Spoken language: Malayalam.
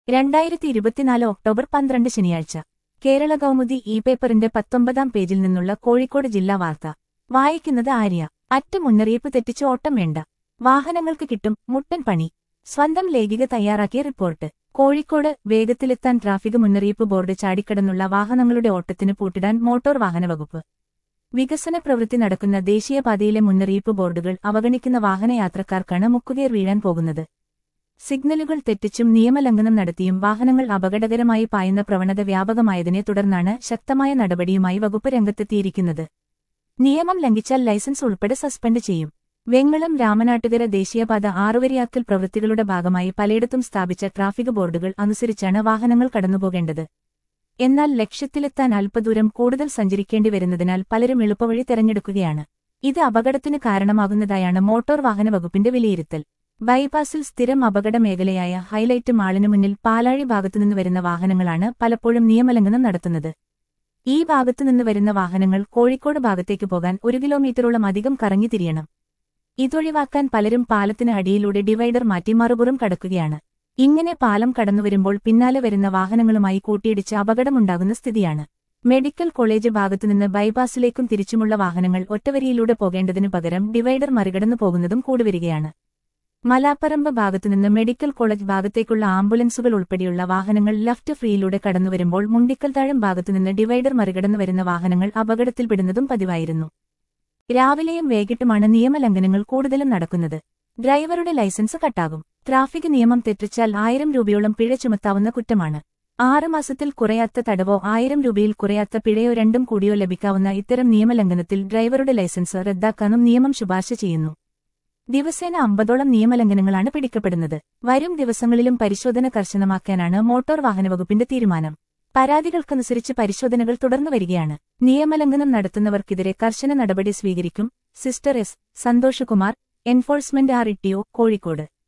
രണ്ടായിരത്തി ഇരുപത്തിനാല് ഒക്ടോബർ പന്ത്രണ്ട് ശനിയാഴ്ച കേരള കൗമുദി ഇ പേപ്പറിന്റെ പത്തൊമ്പതാം പേജിൽ നിന്നുള്ള കോഴിക്കോട് ജില്ലാ വാർത്ത വായിക്കുന്നത് ആര്യ അറ്റ മുന്നറിയിപ്പ് തെറ്റിച്ച് ഓട്ടം വേണ്ട വാഹനങ്ങൾക്ക് കിട്ടും മുട്ടൻ പണി സ്വന്തം ലേഖിക തയ്യാറാക്കിയ റിപ്പോർട്ട് കോഴിക്കോട് വേഗത്തിലെത്താൻ ട്രാഫിക് മുന്നറിയിപ്പ് ബോർഡ് ചാടിക്കടന്നുള്ള വാഹനങ്ങളുടെ ഓട്ടത്തിന് പൂട്ടിടാൻ മോട്ടോർ വാഹന വകുപ്പ് വികസന പ്രവൃത്തി നടക്കുന്ന ദേശീയപാതയിലെ മുന്നറിയിപ്പ് ബോർഡുകൾ അവഗണിക്കുന്ന വാഹനയാത്രക്കാർക്കാണ് മുക്കുകേർ വീഴാൻ പോകുന്നത് സിഗ്നലുകൾ തെറ്റിച്ചും നിയമലംഘനം നടത്തിയും വാഹനങ്ങൾ അപകടകരമായി പായുന്ന പ്രവണത വ്യാപകമായതിനെ തുടർന്നാണ് ശക്തമായ നടപടിയുമായി വകുപ്പ് രംഗത്തെത്തിയിരിക്കുന്നത് നിയമം ലംഘിച്ചാൽ ലൈസൻസ് ഉൾപ്പെടെ സസ്പെൻഡ് ചെയ്യും വെങ്ങളം രാമനാട്ടുകര ദേശീയപാത ആറുവരിയാക്കൽ പ്രവൃത്തികളുടെ ഭാഗമായി പലയിടത്തും സ്ഥാപിച്ച ട്രാഫിക് ബോർഡുകൾ അനുസരിച്ചാണ് വാഹനങ്ങൾ കടന്നുപോകേണ്ടത് എന്നാൽ ലക്ഷ്യത്തിലെത്താൻ അല്പദൂരം കൂടുതൽ സഞ്ചരിക്കേണ്ടി വരുന്നതിനാൽ പലരും എളുപ്പവഴി തെരഞ്ഞെടുക്കുകയാണ് ഇത് അപകടത്തിന് കാരണമാകുന്നതായാണ് മോട്ടോർ വാഹന വകുപ്പിന്റെ വിലയിരുത്തൽ ബൈപ്പാസിൽ സ്ഥിരം അപകട മേഖലയായ ഹൈലൈറ്റ് മാളിനു മുന്നിൽ പാലാഴി ഭാഗത്തുനിന്ന് വരുന്ന വാഹനങ്ങളാണ് പലപ്പോഴും നിയമലംഘനം നടത്തുന്നത് ഈ ഭാഗത്തുനിന്ന് വരുന്ന വാഹനങ്ങൾ കോഴിക്കോട് ഭാഗത്തേക്ക് പോകാൻ ഒരു കിലോമീറ്ററോളം അധികം കറങ്ങിത്തിരിയണം ഇതൊഴിവാക്കാൻ പലരും പാലത്തിന് അടിയിലൂടെ ഡിവൈഡർ മാറ്റി മറുപുറം കടക്കുകയാണ് ഇങ്ങനെ പാലം കടന്നുവരുമ്പോൾ പിന്നാലെ വരുന്ന വാഹനങ്ങളുമായി കൂട്ടിയിടിച്ച് അപകടമുണ്ടാകുന്ന സ്ഥിതിയാണ് മെഡിക്കൽ കോളേജ് ഭാഗത്തുനിന്ന് ബൈപ്പാസിലേക്കും തിരിച്ചുമുള്ള വാഹനങ്ങൾ ഒറ്റവരിയിലൂടെ പോകേണ്ടതിനു പകരം ഡിവൈഡർ മറികടന്നു പോകുന്നതും കൂടിവരികയാണ് മലാപ്പറമ്പ് ഭാഗത്തുനിന്ന് മെഡിക്കൽ കോളേജ് ഭാഗത്തേക്കുള്ള ആംബുലൻസുകൾ ഉൾപ്പെടെയുള്ള വാഹനങ്ങൾ ലെഫ്റ്റ് ഫ്രീയിലൂടെ കടന്നുവരുമ്പോൾ മുണ്ടിക്കൽ താഴം ഭാഗത്തുനിന്ന് ഡിവൈഡർ മറികടന്നു വരുന്ന വാഹനങ്ങൾ അപകടത്തിൽപ്പെടുന്നതും പതിവായിരുന്നു രാവിലെയും വൈകിട്ടുമാണ് നിയമലംഘനങ്ങൾ കൂടുതലും നടക്കുന്നത് ഡ്രൈവറുടെ ലൈസൻസ് കട്ടാകും ട്രാഫിക് നിയമം തെറ്റിച്ചാൽ ആയിരം രൂപയോളം പിഴ ചുമത്താവുന്ന കുറ്റമാണ് ആറ് മാസത്തിൽ കുറയാത്ത തടവോ ആയിരം രൂപയിൽ കുറയാത്ത പിഴയോ രണ്ടും കൂടിയോ ലഭിക്കാവുന്ന ഇത്തരം നിയമലംഘനത്തിൽ ഡ്രൈവറുടെ ലൈസൻസ് റദ്ദാക്കാനും നിയമം ശുപാർശ ചെയ്യുന്നു ദിവസേന അമ്പതോളം നിയമലംഘനങ്ങളാണ് പിടിക്കപ്പെടുന്നത് വരും ദിവസങ്ങളിലും പരിശോധന കർശനമാക്കാനാണ് മോട്ടോർ വാഹന വകുപ്പിന്റെ തീരുമാനം പരാതികൾക്കനുസരിച്ച് പരിശോധനകൾ തുടർന്നു വരികയാണ് നിയമലംഘനം നടത്തുന്നവർക്കെതിരെ കർശന നടപടി സ്വീകരിക്കും സിസ്റ്റർ S Santhoshkumar enforcement R T O Kozhikode